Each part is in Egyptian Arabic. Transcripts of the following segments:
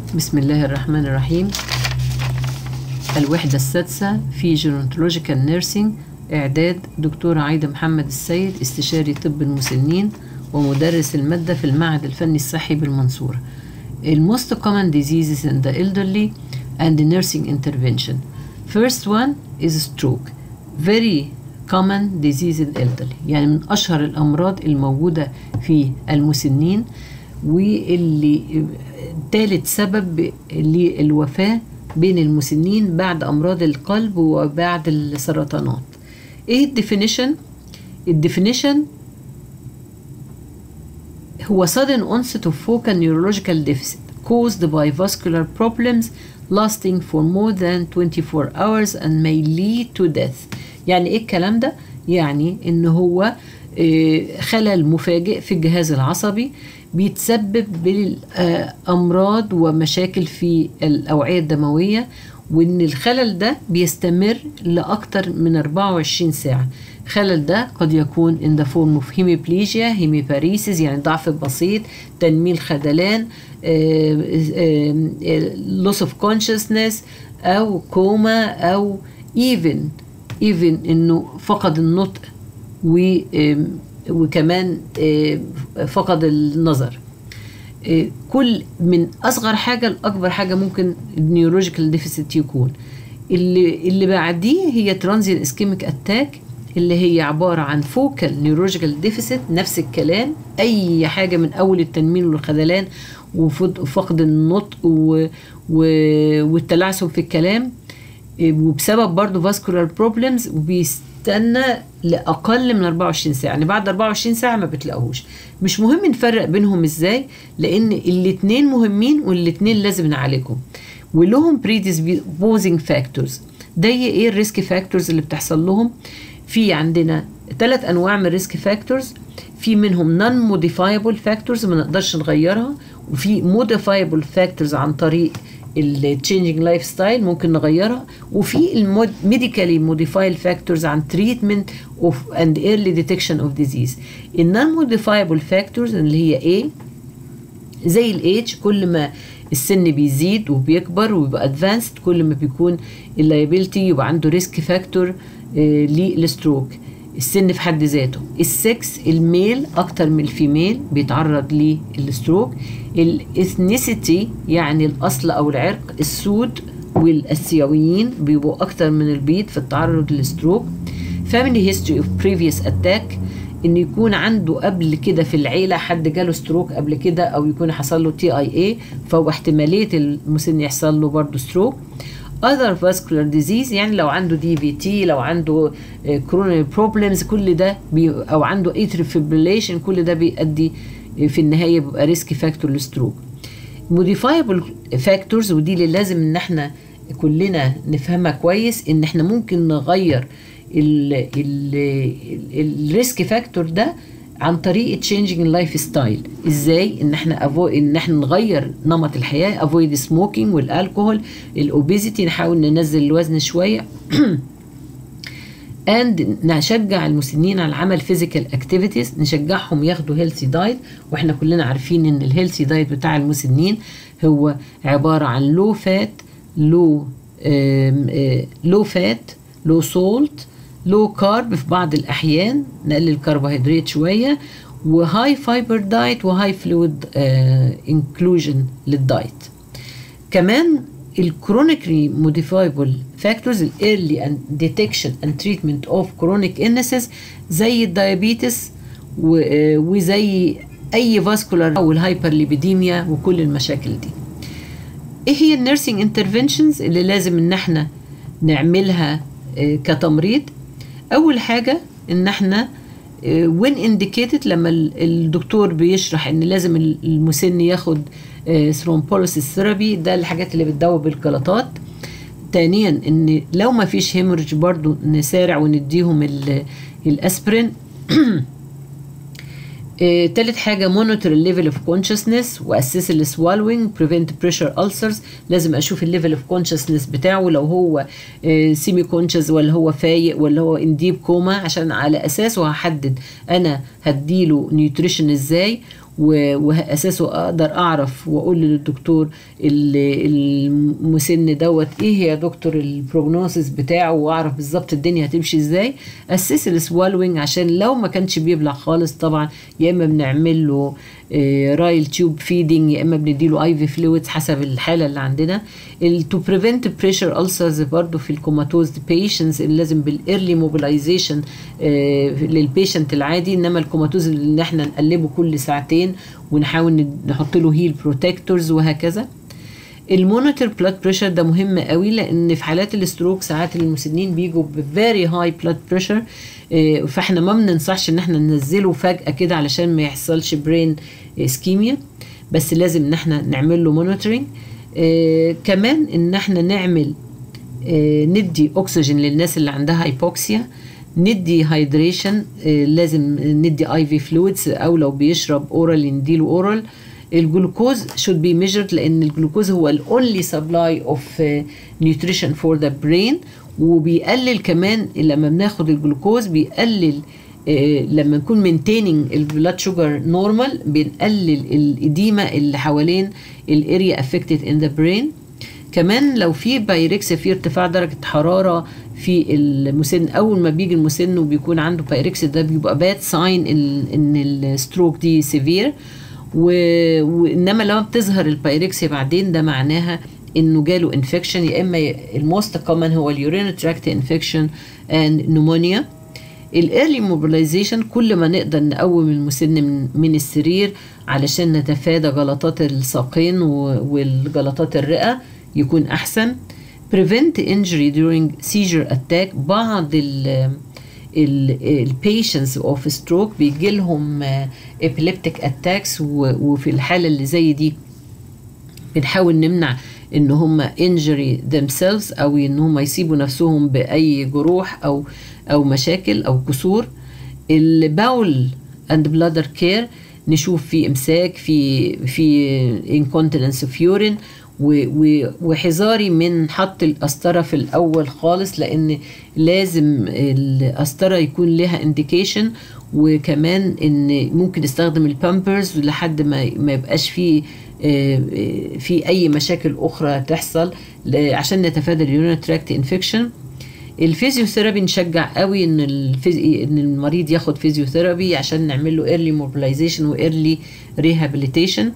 بسم الله الرحمن الرحيم الوحدة السادسة في جيرونتولوجيكال نيرسينج إعداد دكتورة عايدة محمد السيد استشاري طب المسنين ومدرس المادة في المعهد الفني الصحي بالمنصورة ال most common diseases in the elderly and the nursing intervention first one is stroke very common disease in elderly يعني من أشهر الأمراض الموجودة في المسنين واللي ثالث سبب للوفاة بين المسنين بعد أمراض القلب وبعد السرطانات إيه الديفينيشن؟ الديفينيشن هو sudden onset of focal neurological deficit caused by vascular problems lasting for more than 24 hours and may lead to death يعني ايه الكلام ده يعني ان هو خلل مفاجئ في الجهاز العصبي بيتسبب بالامراض ومشاكل في الاوعيه الدمويه وان الخلل ده بيستمر لاكثر من 24 ساعه الخلل ده قد يكون in the form of hemiplegia hemiparesis يعني ضعف بسيط تنميل خدلان loss of consciousness او كوما او even even انه فقد النطق و وكمان فقد النظر كل من اصغر حاجه لاكبر حاجه ممكن النيورولوجيكال ديفيسيت يكون اللي اللي بعديه هي ترانزيان اسكيميك اتاك اللي هي عباره عن فوكال نيورولوجيكال ديفيسيت نفس الكلام اي حاجه من اول التنميل والخذلان وفقد النطق و... و... والتلعثم في الكلام وبسبب برضه فاسكولار بروبلمز وبيستنى لاقل من 24 ساعه يعني بعد 24 ساعه ما بتلاقوهوش مش مهم نفرق بينهم ازاي لان الاثنين مهمين والاثنين لازم نعالجهم ولهم predisposing فاكتورز ده ايه الريسك فاكتورز اللي بتحصل لهم في عندنا ثلاث انواع من الريسك فاكتورز في منهم نون موديفايبل فاكتورز ما نقدرش نغيرها وفي موديفايبل فاكتورز عن طريق التشينجينج لايف ستايل ممكن نغيرها وفي الميديكالي موديفايد فاكتورز عن تريتمنت اوف اند ايرلي ديتكشن اوف ديزيز النون موديفايبل فاكتورز اللي هي ايه زي الايدج كل ما السن بيزيد وبيكبر ويبقى ادفانسد كل ما بيكون اللايبيلتي يبقى عنده ريسك فاكتور للستروك السن في حد ذاته السكس الميل اكتر من الفيميل بيتعرض للستروك الاثنيسيتي يعني الاصل او العرق السود والاسيويين بيبقوا اكتر من البيض في التعرض للستروك family history of previous attack ان يكون عنده قبل كده في العيله حد جاله ستروك قبل كده او يكون حصل له تي اي اي فهو احتماليه المسن يحصل له برضه ستروك other vascular disease يعني لو عنده دي في تي لو عنده coronary problems كل ده بي او عنده atrial fibrillation كل ده بيؤدي في النهايه بيبقى ريسك فاكتور للستروك modifiable factors ودي اللي لازم ان احنا كلنا نفهمها كويس ان احنا ممكن نغير الريسك فاكتور ده عن طريق تشينجينج اللايف ستايل ازاي ان احنا أفو... ان احنا نغير نمط الحياه افويد سموكينج والالكوهول الاوبيزيتي نحاول ننزل الوزن شويه اند نشجع المسنين على عمل فيزيكال اكتيفيتيز نشجعهم ياخدوا هيلثي دايت واحنا كلنا عارفين ان الهيلثي دايت بتاع المسنين هو عباره عن لو فات لو لو فات لو سولت لو كارب في بعض الاحيان نقلل الكربوهيدرات شويه وهاي فايبر دايت وهاي فلويد انكلوجن للدايت كمان الكرونيكلي موديفايبل فاكتورز الايرلي اند ديتكشن اند تريتمنت اوف كرونيك انسز زي الدايابيتس وزي اي فاسكولار او الهايبرليبيديميا وكل المشاكل دي ايه هي النيرسينج انترفنشنز اللي لازم ان احنا نعملها كتمريض اول حاجه ان احنا وين انديكيتد لما الدكتور بيشرح ان لازم المسن ياخد ثرومبوليسيس ثيرابي ده الحاجات اللي بتدوب الجلطات ثانيا ان لو ما فيش هيموريج برضو نسارع ونديهم الاسبرين تالت حاجة مونيتور الليفل اوف كونشسنس واسس السوالوينج بريفنت بريشر ألسرز لازم اشوف الليفل اوف كونشسنس بتاعه لو هو سيمي كونشس ولا هو فايق ولا هو ان ديب كوما عشان على اساسه هحدد انا هديله نيوتريشن ازاي و- واساسه اقدر اعرف واقول للدكتور ال- المسن دوت ايه يا دكتور البروجنوسيس بتاعه واعرف بالظبط الدنيا هتمشي ازاي اسس السوالوينج عشان لو ما كانش بيبلع خالص طبعا يا اما بنعمل له رايل تيوب فيدنج يا اما بنديله اي في فلويدز حسب الحاله اللي عندنا تو بريفنت بريشر ulcers برضه في الكوماتوز بيشنتس اللي لازم بالايرلي موبيلايزيشن للبيشنت العادي انما الكوماتوز اللي احنا نقلبه كل ساعتين ونحاول نحط له هيل بروتكتورز وهكذا المونيتور بلاد بريشر ده مهم قوي لان في حالات الاستروك ساعات المسنين بيجوا بفيري هاي بلاد بريشر فاحنا ما بننصحش ان احنا ننزله فجاه كده علشان ما يحصلش برين اسكيميا بس لازم ان احنا نعمل له مونيتورنج كمان ان احنا نعمل آه، ندي اكسجين للناس اللي عندها هايبوكسيا ندي هايدريشن لازم ندي اي في فلويدز او لو بيشرب اورال نديله اورال الجلوكوز should be measured لان الجلوكوز هو ال only supply of uh, nutrition for the brain وبيقلل كمان لما بناخد الجلوكوز بيقلل آه، لما نكون maintaining البلاد شوجر نورمال بنقلل الاديمه اللي حوالين الاريا affected in the brain كمان لو في بايركسيا في ارتفاع درجة حرارة في المسن أول ما بيجي المسن وبيكون عنده بايركسيا ده بيبقى باد ساين إن الستروك دي سيفير وإنما لما بتظهر البايركسيا بعدين ده معناها إنه جاله انفكشن يا إما الموست كومن هو اليورين تراكت انفكشن اند نمونيا الايرلي موبيلايزيشن كل ما نقدر نقوم المسن من, من السرير علشان نتفادى جلطات الساقين و- والجلطات الرئه يكون احسن prevent injury during seizure attack بعض ال البيشنتس اوف ستروك بيجي لهم epileptic attacks و- وفي الحاله اللي زي دي بنحاول نمنع ان هم injury themselves او ان هم يسيبوا نفسهم باي جروح او او مشاكل او كسور الباول اند بلادر كير نشوف في امساك في في incontinence of urine و- و- وحذاري من حط القسطرة في الأول خالص لأن لازم القسطرة يكون لها انديكيشن وكمان ان ممكن استخدم البامبرز لحد ما ما يبقاش فيه آه، آه، في اي مشاكل اخرى تحصل ل- عشان نتفادى اليورين تراكت انفكشن الفيزيوثيرابي نشجع قوي ان الفيزي... ان المريض ياخد فيزيوثيرابي عشان نعمل له ايرلي موبيلايزيشن وايرلي ريهابيليتيشن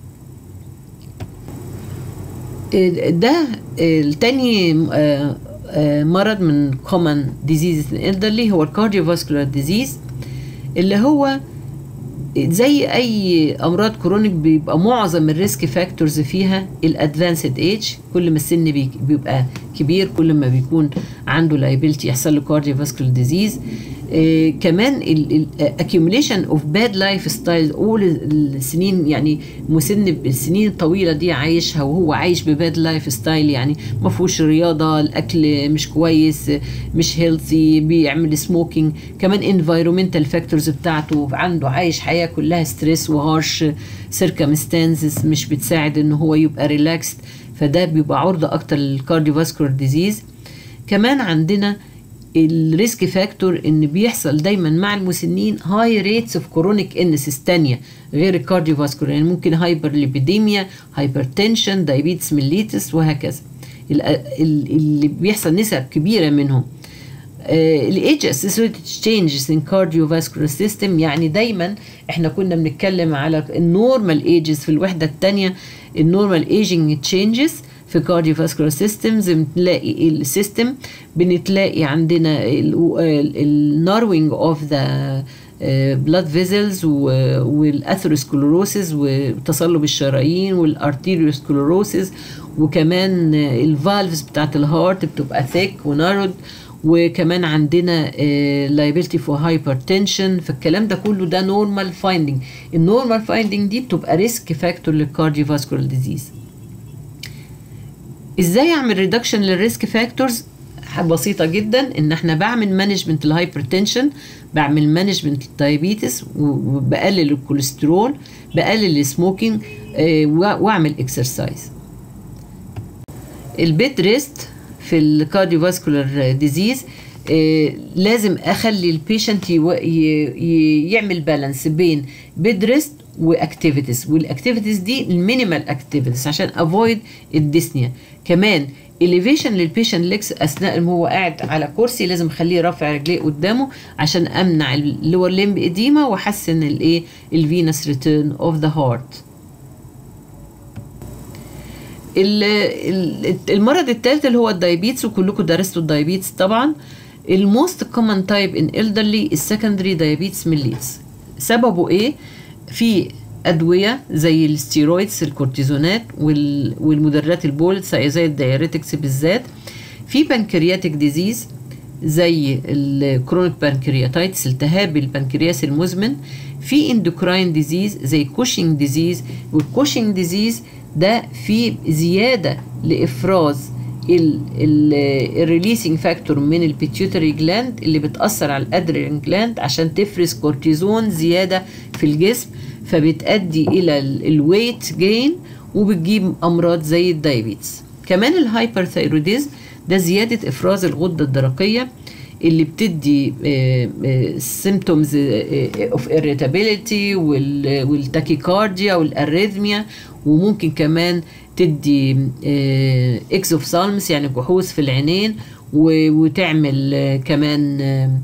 ده التاني آه، آه، مرض من common diseases in elderly هو الكارديوفاسكولار ديزيز اللي هو زي اي امراض كرونيك بيبقى معظم الريسك فاكتورز فيها الادفانسد ايج كل ما السن بي- بيبقى كبير كل ما بيكون عنده لايبيلتي يحصل له كارديوفاسكولار ديزيز آه كمان الاكيوميليشن اوف باد لايف ستايل اول السنين يعني مسن السنين الطويله دي عايشها وهو عايش بباد لايف ستايل يعني ما فيهوش رياضه الاكل مش كويس مش هيلثي بيعمل سموكينج كمان انفايرومنتال فاكتورز بتاعته عنده عايش حياه كلها ستريس وهارش سيركمستانسز مش بتساعد ان هو يبقى ريلاكسد فده بيبقى عرضه اكتر للكارديوفاسكولار ديزيز كمان عندنا الريسك فاكتور ان بيحصل دايما مع المسنين هاي ريتس اوف كرونيك انسس تانية غير الكارديوفاسكولار يعني ممكن هايبر ليبيديميا هايبرتنشن دايبيتس ميليتس وهكذا ال- ال- اللي بيحصل نسب كبيره منهم الايدج اسوسيتد تشينجز ان كارديوفاسكولار سيستم يعني دايما احنا كنا بنتكلم على النورمال ايجز في الوحده الثانيه النورمال ايجنج تشينجز في كارديوفاسكولار سيستمز بنلاقي السيستم بنتلاقي عندنا الناروينج اوف ذا بلاد فيزلز والاثيروسكلوروسيس وتصلب الشرايين والارتيريوسكلوروسيس وكمان الفالفز بتاعت الهارت بتبقى ثيك ونارود وكمان عندنا liability for hypertension فالكلام ده كله ده نورمال فايندنج النورمال فايندنج دي بتبقى ريسك فاكتور للكارديوفاسكولار ديزيز ازاي اعمل ريدكشن للريسك فاكتورز بسيطه جدا ان احنا بعمل مانجمنت الهايبرتنشن بعمل مانجمنت الدايابيتس وبقلل الكوليسترول بقلل السموكينج واعمل اكسرسايز البيت ريست في الكارديوفاسكولار ديزيز لازم اخلي البيشنت يعمل بالانس بين بيد ريست واكتيفيتيز والاكتيفيتيز دي المينيمال اكتيفيتيز عشان افويد الديسنيا كمان elevation للبيشنت ليكس اثناء ما هو قاعد على كرسي لازم اخليه رافع رجليه قدامه عشان امنع اللور ليمب اديما واحسن الايه الفينس ريتيرن اوف ذا هارت المرض الثالث اللي هو الدايابيتس وكلكم درستوا الدايابيتس طبعا الموست كومن تايب ان elderly السكندري دايابيتس ميليتس سببه ايه في ادويه زي الستيرويدز الكورتيزونات والمدرات البول زي الدايريتكس بالذات في بنكرياتيك ديزيز زي الكرونيك بانكرياتايتس التهاب البنكرياس المزمن في اندوكراين ديزيز زي كوشنج ديزيز والكوشنج ديزيز ده في زياده لافراز الريليسنج فاكتور من البيتيوتري جلاند اللي بتاثر على الادرينال جلاند عشان تفرز كورتيزون زياده في الجسم فبتؤدي الى الويت جين وبتجيب امراض زي الدايابيتس كمان الهايبرثايروديزم ده زياده افراز الغده الدرقيه اللي بتدي سيمتومز اوف irritability والتاكيكارديا والاريثميا وممكن كمان تدي اكزوفسالمس يعني جحوظ في العينين وتعمل كمان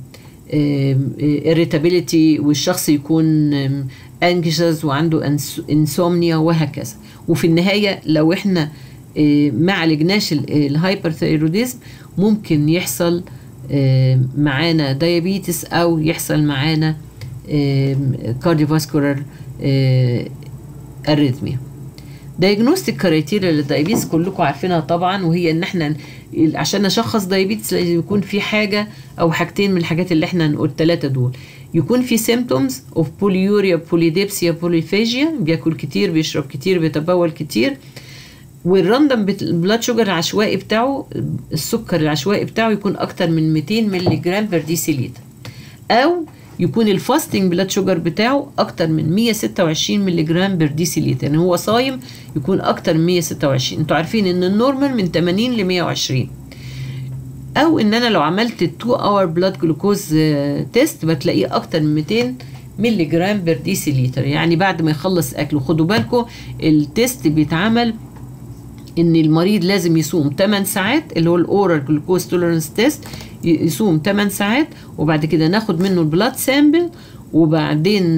irritability والشخص يكون anxious وعنده انسومنيا وهكذا وفي النهايه لو احنا ما عالجناش الهايبرثايروديزم ممكن يحصل معانا دايابيتس او يحصل معانا كارديوفاسكولار اريثميا دايجنوستيك كرايتيريا للدايابيتس كلكم عارفينها طبعا وهي ان احنا عشان نشخص دايابيتس لازم يكون في حاجه او حاجتين من الحاجات اللي احنا نقول الثلاثه دول يكون في سيمتومز اوف بوليوريا بوليديبسيا بوليفاجيا بياكل كتير بيشرب كتير بيتبول كتير والراندم بلاد شوجر العشوائي بتاعه السكر العشوائي بتاعه يكون اكتر من 200 مللي جرام بر ديسيليتر او يكون الفاستنج بلاد شوجر بتاعه اكتر من 126 مللي جرام بر ديسيليتر يعني هو صايم يكون اكتر من 126 انتوا عارفين ان النورمال من 80 ل 120 او ان انا لو عملت 2 اور بلاد جلوكوز تيست بتلاقيه اكتر من 200 مللي جرام بر ديسيليتر يعني بعد ما يخلص اكله خدوا بالكم التيست بيتعمل ان المريض لازم يصوم 8 ساعات اللي هو الاورال جلوكوز توليرنس تيست يصوم 8 ساعات وبعد كده ناخد منه البلاد سامبل وبعدين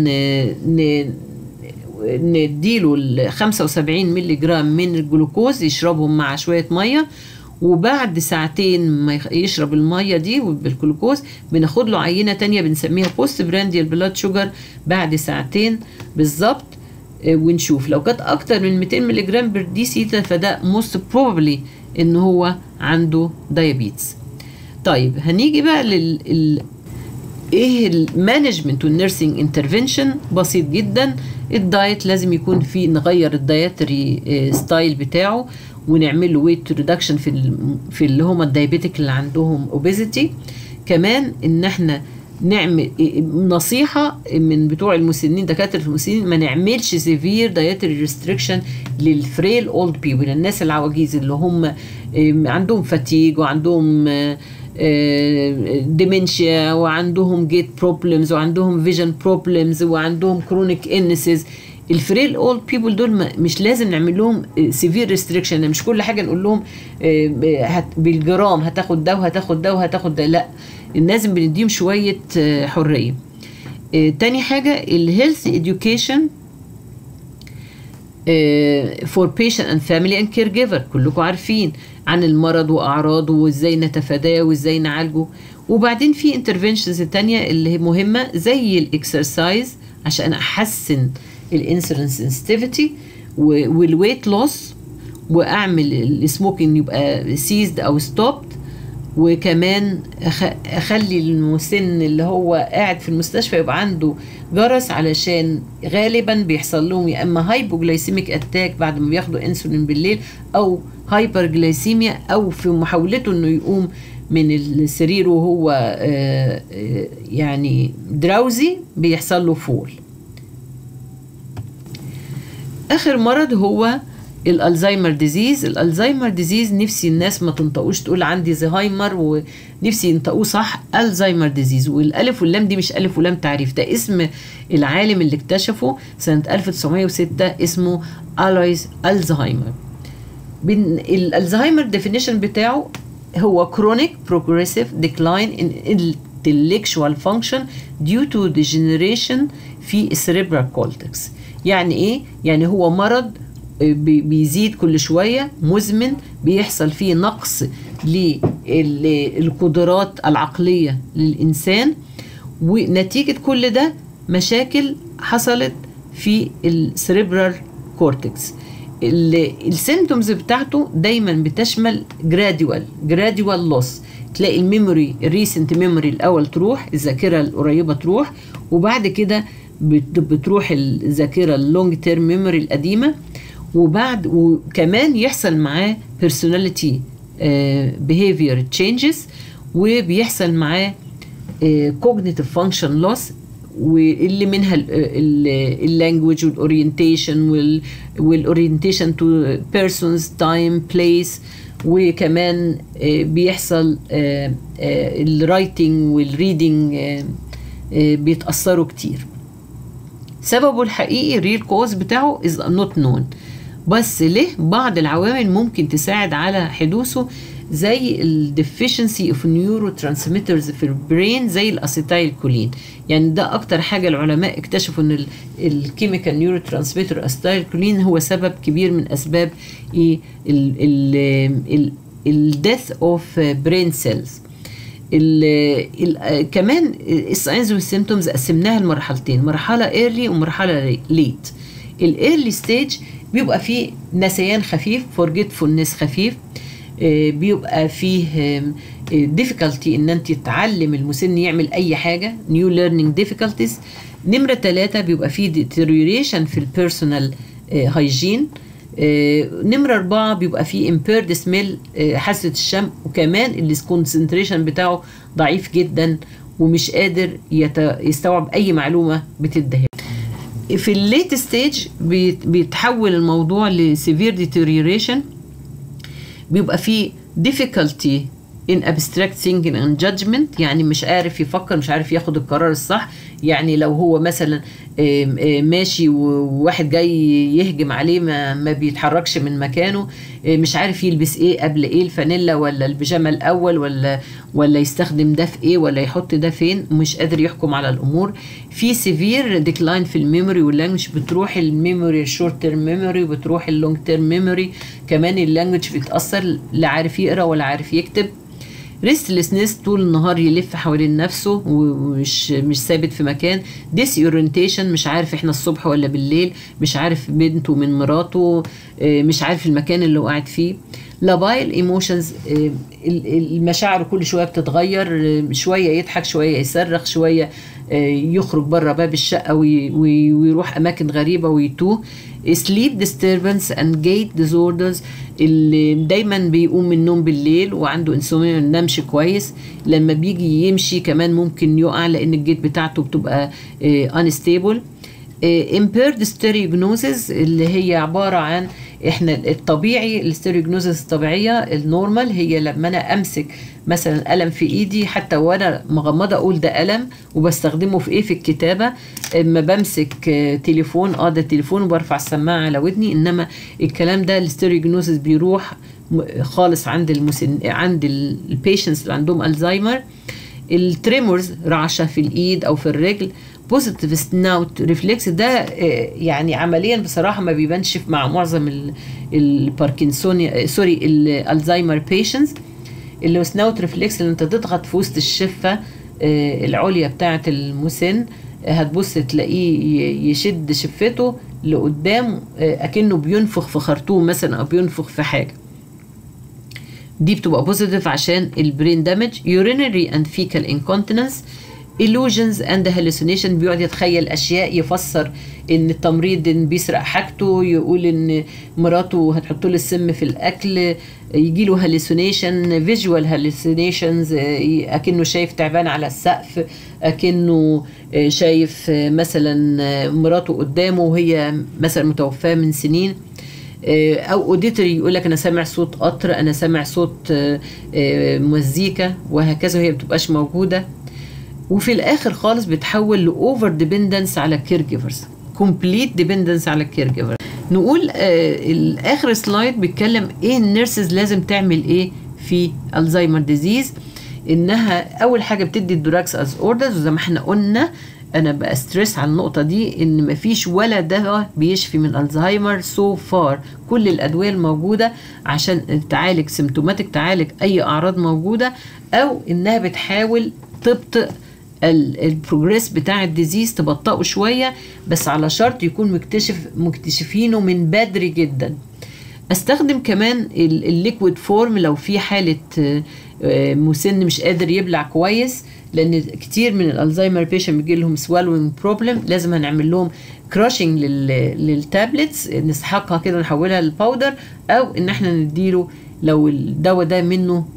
نديله ال 75 مللي جرام من الجلوكوز يشربهم مع شويه ميه وبعد ساعتين ما يشرب الميه دي بالجلوكوز بناخد له عينه تانية بنسميها بوست برانديال بلاد شوجر بعد ساعتين بالظبط ونشوف لو كانت اكتر من 200 مللي جرام بر دي سيتا فده موست بروبلي ان هو عنده دايابيتس طيب هنيجي بقى لل ال... ايه المانجمنت والنيرسينج انترفنشن بسيط جدا الدايت لازم يكون فيه نغير الدايتري ستايل بتاعه ونعمل له ويت ريدكشن في ال... في اللي هم الدايابيتيك اللي عندهم اوبيزيتي كمان ان احنا نعمل نصيحة من بتوع المسنين دكاترة المسنين ما نعملش سيفير دايتري ريستريكشن للفريل اولد بيبل الناس العواجيز اللي هم عندهم فاتيج وعندهم ديمنشيا وعندهم جيت بروبلمز وعندهم فيجن بروبلمز وعندهم كرونيك انسز الفريل اولد بيبل دول مش لازم نعمل لهم سيفير ريستريكشن مش كل حاجه نقول لهم بالجرام هتاخد ده وهتاخد ده وهتاخد ده لا لازم بنديهم شويه حريه تاني حاجه الهيلث education فور بيشنت اند فاميلي اند كير جيفر كلكم عارفين عن المرض واعراضه وازاي نتفاداه وازاي نعالجه وبعدين في انترفنشنز التانية اللي هي مهمه زي الاكسرسايز عشان احسن الانسولين سنسيتيفيتي والويت لوس واعمل السموكينج يبقى سيزد او ستوبد وكمان اخلي المسن اللي هو قاعد في المستشفى يبقى عنده جرس علشان غالبا بيحصل لهم يا اما هايبوجلايسيميك اتاك بعد ما بياخدوا انسولين بالليل او هايبر جلايسيميا او في محاولته انه يقوم من السرير وهو يعني دراوزي بيحصل له فول اخر مرض هو الالزهايمر ديزيز الالزهايمر ديزيز نفسي الناس ما تنطقوش تقول عندي زهايمر ونفسي ينطقوه صح الزهايمر ديزيز والالف واللام دي مش الف ولام تعريف ده اسم العالم اللي اكتشفه سنه 1906 اسمه الويز الزهايمر الالزهايمر ديفينيشن بتاعه هو chronic progressive decline in intellectual function due to degeneration في السريبرال كورتكس يعني ايه يعني هو مرض بيزيد كل شويه مزمن بيحصل فيه نقص للقدرات العقليه للانسان ونتيجه كل ده مشاكل حصلت في السريبرال كورتكس السيمتومز بتاعته دايما بتشمل جراديوال جراديوال لوس تلاقي الميموري الريسنت ميموري الاول تروح الذاكره القريبه تروح وبعد كده بتروح الذاكره اللونج تيرم ميموري القديمه وبعد وكمان يحصل معاه personality behavior changes وبيحصل معاه cognitive function loss واللي منها اللانجوج والاورينتيشن والاورينتيشن تو بيرسونز تايم بليس وكمان بيحصل الرايتنج والريدنج بيتاثروا كتير سببه الحقيقي الريل كوز بتاعه از نوت نون بس ليه بعض العوامل ممكن تساعد على حدوثه زي الديفيشنسي اوف نيورو ترانسميترز في البرين زي الاسيتايل كولين يعني ده اكتر حاجه العلماء اكتشفوا ان الكيميكال نيورو ترانسميتر اسيتايل كولين هو سبب كبير من اسباب ايه الديث اوف برين سيلز كمان الساينز والسيمتومز قسمناها لمرحلتين مرحله ايرلي ومرحله ليت الايرلي ستيج بيبقى فيه نسيان خفيف فورجيتفولنس خفيف بيبقى فيه difficulty ان انت تعلم المسن يعمل اي حاجه new learning difficulties نمرة ثلاثة بيبقى فيه deterioration في البيرسونال هايجين نمرة أربعة بيبقى فيه impaired smell حاسة الشم وكمان الكونسنتريشن بتاعه ضعيف جدا ومش قادر يستوعب أي معلومة بتديها في الليت ستيج بيتحول الموضوع لسيفير deterioration بيبقى فيه difficulty in abstract thinking and judgment يعني مش عارف يفكر مش عارف ياخد القرار الصح يعني لو هو مثلا ماشي وواحد جاي يهجم عليه ما, ما بيتحركش من مكانه مش عارف يلبس ايه قبل ايه الفانيلا ولا البيجامه الاول ولا ولا يستخدم ده في ايه ولا يحط ده فين مش قادر يحكم على الامور في سيفير ديكلاين في الميموري واللانجوج بتروح الميموري الشورت تيرم ميموري وبتروح اللونج تيرم ميموري كمان اللانجوج بيتاثر لا عارف يقرا ولا عارف يكتب ريستلسنس طول النهار يلف حوالين نفسه ومش مش ثابت في مكان ديس اورينتيشن مش عارف احنا الصبح ولا بالليل مش عارف بنته من مراته مش عارف المكان اللي هو قاعد فيه لابايل ايموشنز المشاعر كل شويه بتتغير شويه يضحك شويه يصرخ شويه يخرج بره باب الشقه ويروح اماكن غريبه ويتوه sleep disturbance and gait disorders اللي دايما بيقوم من النوم بالليل وعنده انسوميا ما نامش كويس لما بيجي يمشي كمان ممكن يقع لان الجيت بتاعته بتبقى unstable impaired stereognosis اللي هي عباره عن احنا الطبيعي الاستيريوجنوزس الطبيعيه النورمال هي لما انا امسك مثلا قلم في ايدي حتى وانا مغمضه اقول ده قلم وبستخدمه في ايه في الكتابه اما بمسك تليفون اه ده تليفون وبرفع السماعه على ودني انما الكلام ده الاستيريوجنوزس بيروح خالص عند المسن عند البيشنتس اللي عندهم الزهايمر التريمورز رعشه في الايد او في الرجل بوزيتيف سناوت ريفلكس ده يعني عمليا بصراحه ما بيبانش مع معظم الباركنسوني سوري الالزهايمر بيشنتس اللي هو سناوت ريفلكس اللي انت تضغط في وسط الشفه العليا بتاعه المسن هتبص تلاقيه يشد شفته لقدام اكنه بينفخ في خرطوم مثلا او بينفخ في حاجه دي بتبقى بوزيتيف عشان البرين دامج urinary and fecal incontinence illusions and hallucination بيقعد يتخيل اشياء يفسر ان التمريض إن بيسرق حاجته يقول ان مراته هتحط له السم في الاكل يجي له hallucination visual hallucinations اكنه شايف تعبان على السقف اكنه شايف مثلا مراته قدامه وهي مثلا متوفاه من سنين آه، او اوديتوري يقول لك انا سامع صوت قطر انا سامع صوت آه، آه، مزيكا وهكذا وهي بتبقاش موجوده وفي الاخر خالص بتحول لاوفر ديبندنس على الكير جيفرز كومبليت ديبندنس على الكير جيفر نقول آه الاخر سلايد بيتكلم ايه النيرسز لازم تعمل ايه في الزهايمر ديزيز انها اول حاجه بتدي الدراكس از اوردرز وزي ما احنا قلنا انا بقى ستريس على النقطه دي ان مفيش ولا دواء بيشفي من الزهايمر سو so فار كل الادويه الموجوده عشان تعالج سيمتوماتيك تعالج اي اعراض موجوده او انها بتحاول تبطئ البروجريس بتاع الديزيز تبطئه شويه بس على شرط يكون مكتشف مكتشفينه من بدري جدا استخدم كمان الليكويد فورم لو في حاله مسن مش قادر يبلع كويس لان كتير من الالزهايمر بيشن بيجي لهم سوالوينج بروبلم لازم هنعمل لهم كراشنج للتابلتس نسحقها كده ونحولها للباودر او ان احنا نديله لو الدواء ده منه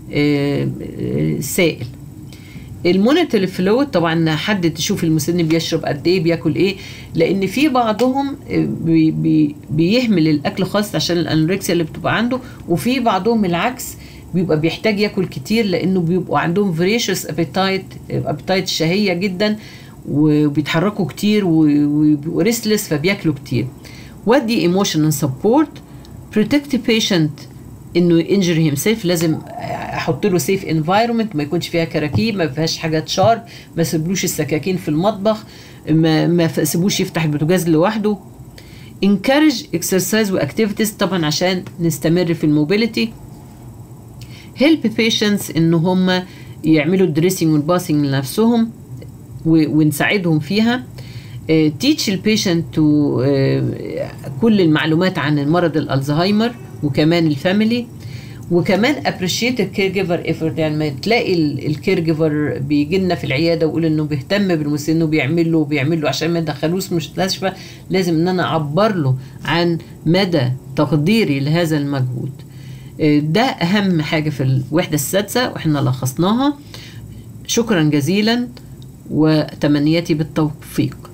سائل المونيتور فلويد طبعا حد تشوف المسن بيشرب قد ايه بياكل ايه لان في بعضهم بي بي بيهمل الاكل خالص عشان الانوركسيا اللي بتبقى عنده وفي بعضهم العكس بيبقى بيحتاج ياكل كتير لانه بيبقوا عندهم فريشس ابيتايت ابيتايت شهيه جدا وبيتحركوا كتير وبيبقوا ريسلس فبياكلوا كتير ودي ايموشنال سبورت بروتكت بيشنت انه ينجري هيم سيلف لازم احط له سيف انفايرمنت ما يكونش فيها كراكيب ما فيهاش حاجات شارب ما سيبلوش السكاكين في المطبخ ما ما سيبوش يفتح البوتاجاز لوحده encourage exercise واكتيفيتيز طبعا عشان نستمر في الموبيليتي help patients ان هم يعملوا الدريسنج والباسنج لنفسهم ونساعدهم فيها تيتش البيشنت تو كل المعلومات عن مرض الالزهايمر وكمان الفاميلي وكمان ابريشيت الكير جيفر ايفورت يعني ما تلاقي الكير جيفر بيجي لنا في العياده ويقول انه بيهتم بالمسن وبيعمل له وبيعمل له عشان ما يدخلوش مستشفى لازم ان انا اعبر له عن مدى تقديري لهذا المجهود ده اهم حاجه في الوحده السادسه واحنا لخصناها شكرا جزيلا وتمنياتي بالتوفيق